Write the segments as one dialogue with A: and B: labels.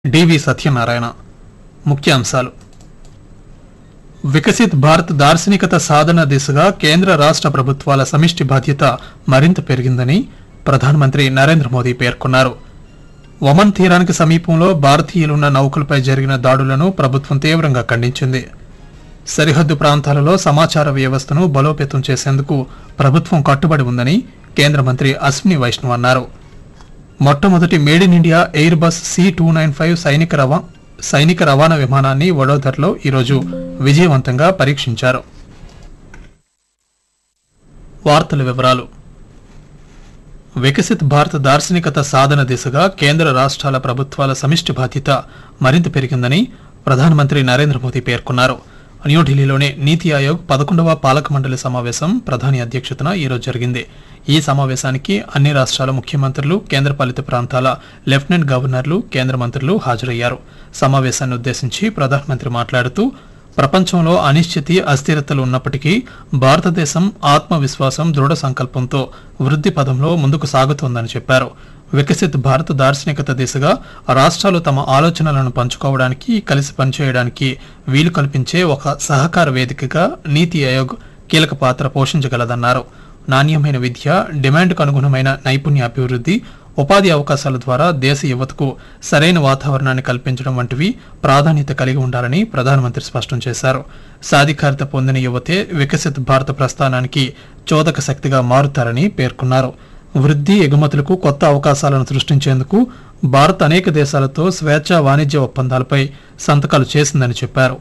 A: డివి సత్యనారాయణ ముఖ్యాంశాలు వికసిత్ భారత్ దార్శనికత సాధన దిశగా కేంద్ర రాష్ట్ర ప్రభుత్వాల సమిష్టి బాధ్యత మరింత పెరిగిందని ప్రధానమంత్రి నరేంద్ర మోదీ పేర్కొన్నారు ఒమన్ తీరానికి సమీపంలో భారతీయులున్న నౌకలపై జరిగిన దాడులను ప్రభుత్వం తీవ్రంగా ఖండించింది సరిహద్దు ప్రాంతాలలో సమాచార వ్యవస్థను బలోపేతం చేసేందుకు ప్రభుత్వం కట్టుబడి ఉందని కేంద్ర మంత్రి అశ్విని వైష్ణవ్ అన్నారు మొట్టమొదటి made in India airbus C two nine five సైనిక రవా సైనిక రవాణా విమానాన్ని వడోదరలో ఈరోజు విజయవంతంగా పరీక్షించారు వార్తల వివరాలు వికసిత్ భారత్ దార్శనికత సాధన దిశగా కేంద్ర రాష్ట్రాల ప్రభుత్వాల సమిష్టి బాధ్యత మరింత పెరిగిందని ప్రధానమంత్రి నరేంద్ర మోదీ పేర్కొన్నారు న్యూఢిల్లీలోని నీతి ఆయోగ్ పదకొండవ పాలక మండలి సమావేశం ప్రధాని అధ్యక్షతన ఈరోజు జరిగింది ఈ సమావేశానికి అన్ని రాష్ట్రాల ముఖ్యమంత్రులు కేంద్రపాలిత ప్రాంతాల లెఫ్టినెంట్ గవర్నర్లు కేంద్ర మంత్రులు హాజరయ్యారు సమావేశాన్ని ఉద్దేశించి ప్రధానమంత్రి మాట్లాడుతూ ప్రపంచంలో అనిశ్చితి అస్థిరతలు ఉన్నప్పటికీ భారతదేశం ఆత్మవిశ్వాసం దృఢ సంకల్పంతో వృద్ధి పదంలో ముందుకు సాగుతోందని చెప్పారు వికసిత్ భారత్ దార్శనికత దిశగా రాష్ట్రాలు తమ ఆలోచనలను పంచుకోవడానికి కలిసి పనిచేయడానికి వీలు కల్పించే ఒక సహకార వేదికగా నీతి ఆయోగ్ కీలక పాత్ర పోషించగలదన్నారు నాణ్యమైన విద్య డిమాండ్కు అనుగుణమైన నైపుణ్య అభివృద్ధి ఉపాధి అవకాశాల ద్వారా దేశ యువతకు సరైన వాతావరణాన్ని కల్పించడం వంటివి ప్రాధాన్యత కలిగి ఉండాలని ప్రధానమంత్రి స్పష్టం చేశారు సాధికారత పొందిన యువతే వికసిత్ భారత ప్రస్థానానికి చోదక శక్తిగా మారుతారని పేర్కొన్నారు వృద్ధి ఎగుమతులకు కొత్త అవకాశాలను సృష్టించేందుకు భారత్ అనేక దేశాలతో స్వేచ్ఛా వాణిజ్య ఒప్పందాలపై సంతకాలు చేసిందని చెప్పారు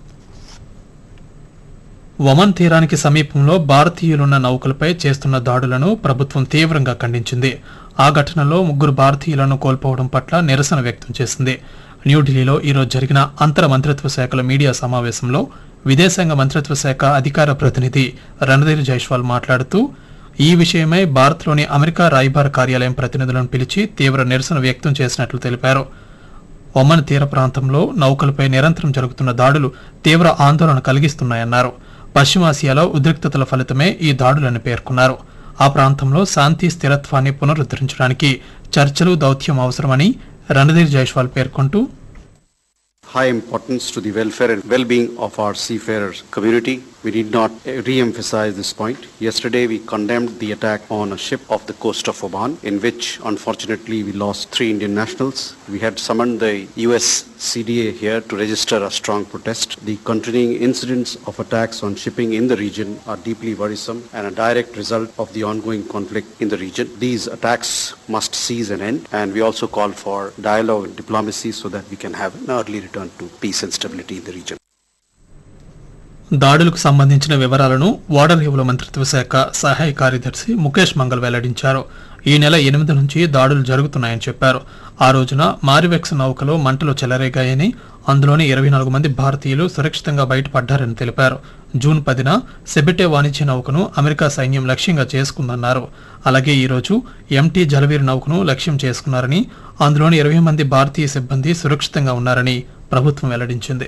A: ఒమన్ తీరానికి సమీపంలో భారతీయులున్న నౌకలపై చేస్తున్న దాడులను ప్రభుత్వం తీవ్రంగా ఖండించింది ఆ ఘటనలో ముగ్గురు భారతీయులను కోల్పోవడం పట్ల నిరసన వ్యక్తం చేసింది న్యూఢిల్లీలో ఈరోజు జరిగిన అంతర మంత్రిత్వ శాఖల మీడియా సమావేశంలో విదేశాంగ మంత్రిత్వ శాఖ అధికార ప్రతినిధి రణధీర్ జైస్వాల్ మాట్లాడుతూ ఈ విషయమై భారత్లోని అమెరికా రాయబార కార్యాలయం ప్రతినిధులను పిలిచి తీవ్ర నిరసన వ్యక్తం చేసినట్లు తెలిపారు ఒమన్ తీర ప్రాంతంలో నౌకలపై నిరంతరం జరుగుతున్న దాడులు తీవ్ర ఆందోళన కలిగిస్తున్నాయన్నారు పశ్చిమాసియాలో ఉద్రిక్తతల ఫలితమే ఈ దాడులని పేర్కొన్నారు ఆ ప్రాంతంలో శాంతి స్థిరత్వాన్ని పునరుద్ధరించడానికి చర్చలు దౌత్యం అవసరమని రణధీర్ జైస్వాల్ పేర్కొంటూ
B: high importance to the welfare and well-being of our seafarers community. We need not uh, re-emphasize this point. Yesterday, we condemned the attack on a ship off the coast of Oman, in which unfortunately we lost three Indian nationals. We had summoned the US CDA here to register a strong protest. The continuing incidents of attacks on shipping in the region are deeply worrisome and a direct result of the ongoing conflict in the region. These attacks must cease and end, and we also call for dialogue and diplomacy so that we can have an early return to peace and stability in the region.
A: దాడులకు సంబంధించిన వివరాలను ఓడరేవుల మంత్రిత్వ శాఖ సహాయ కార్యదర్శి ముఖేష్ మంగల్ వెల్లడించారు ఈ నెల ఎనిమిది నుంచి దాడులు జరుగుతున్నాయని చెప్పారు ఆ రోజున మారివెక్స్ నౌకలో మంటలు చెలరేగాయని అందులోని ఇరవై నాలుగు మంది భారతీయులు సురక్షితంగా బయటపడ్డారని తెలిపారు జూన్ పదిన సెబెటే వాణిజ్య నౌకను అమెరికా సైన్యం లక్ష్యంగా చేసుకుందన్నారు అలాగే ఈ రోజు ఎంటీ జలవీర్ నౌకను లక్ష్యం చేసుకున్నారని అందులోని ఇరవై మంది భారతీయ సిబ్బంది సురక్షితంగా ఉన్నారని ప్రభుత్వం వెల్లడించింది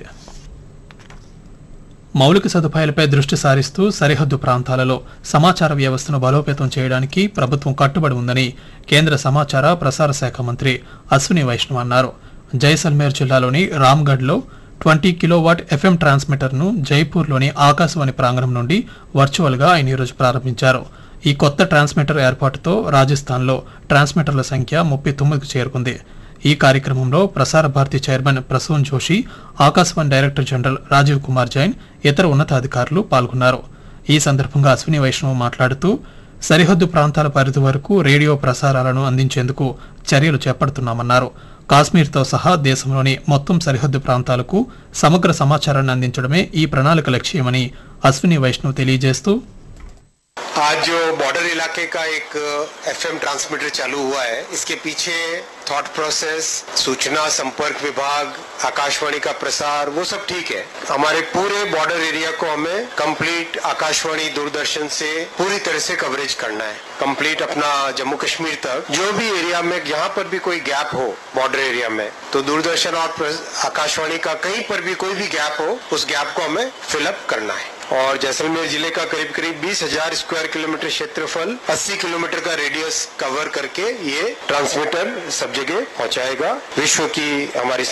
A: మౌలిక సదుపాయాలపై దృష్టి సారిస్తూ సరిహద్దు ప్రాంతాలలో సమాచార వ్యవస్థను బలోపేతం చేయడానికి ప్రభుత్వం కట్టుబడి ఉందని కేంద్ర సమాచార ప్రసార శాఖ మంత్రి అశ్విని వైష్ణవ్ అన్నారు జైసల్మేర్ జిల్లాలోని రామ్గఢ్లో ట్వంటీ కిలోవాట్ ఎఫ్ఎం ట్రాన్స్మిటర్ను జైపూర్లోని ఆకాశవాణి ప్రాంగణం నుండి వర్చువల్గా ఆయన ఈరోజు ప్రారంభించారు ఈ కొత్త ట్రాన్స్మిటర్ ఏర్పాటుతో రాజస్థాన్లో ట్రాన్స్మిటర్ల సంఖ్య ముప్పై తొమ్మిదికి చేరుకుంది ఈ కార్యక్రమంలో Prasar Bharati chairman Prasoon Joshi Akashvani director general Rajeev Kumar Jain ఇతర ఉన్నతాధికారులు పాల్గొన్నారు ఈ సందర్భంగా అశ్విని వైష్ణవ్ మాట్లాడుతూ సరిహద్దు ప్రాంతాల పరిధి వరకు రేడియో ప్రసారాలను అందించేందుకు చర్యలు చేపడుతున్నామన్నారు కాశ్మీర్తో సహా దేశంలోని మొత్తం సరిహద్దు ప్రాంతాలకు సమగ్ర సమాచారాన్ని అందించడమే ఈ ప్రణాళిక లక్ష్యమని అశ్విని వైష్ణవ్ తెలియజేస్తూ
C: आज जो बॉर्डर इलाके का एक एफएम ट्रांसमीटर चालू हुआ है इसके पीछे थॉट प्रोसेस सूचना संपर्क विभाग आकाशवाणी का प्रसार वो सब ठीक है हमारे पूरे बॉर्डर एरिया को हमें कंप्लीट आकाशवाणी दूरदर्शन से पूरी तरह से कवरेज करना है कंप्लीट अपना जम्मू कश्मीर तक जो भी एरिया में यहाँ पर भी कोई गैप हो बॉर्डर एरिया में तो दूरदर्शन और प्र- आकाशवाणी का कहीं पर भी कोई भी गैप हो उस गैप को हमें फिलअप करना है और जैसलमेर जिले का करीब करीब बीस हजार स्क्वायर किलोमीटर क्षेत्रफल 80 किलोमीटर का रेडियस कवर करके ये ट्रांसमीटर सब जगह पहुंचाएगा विश्व की हमारी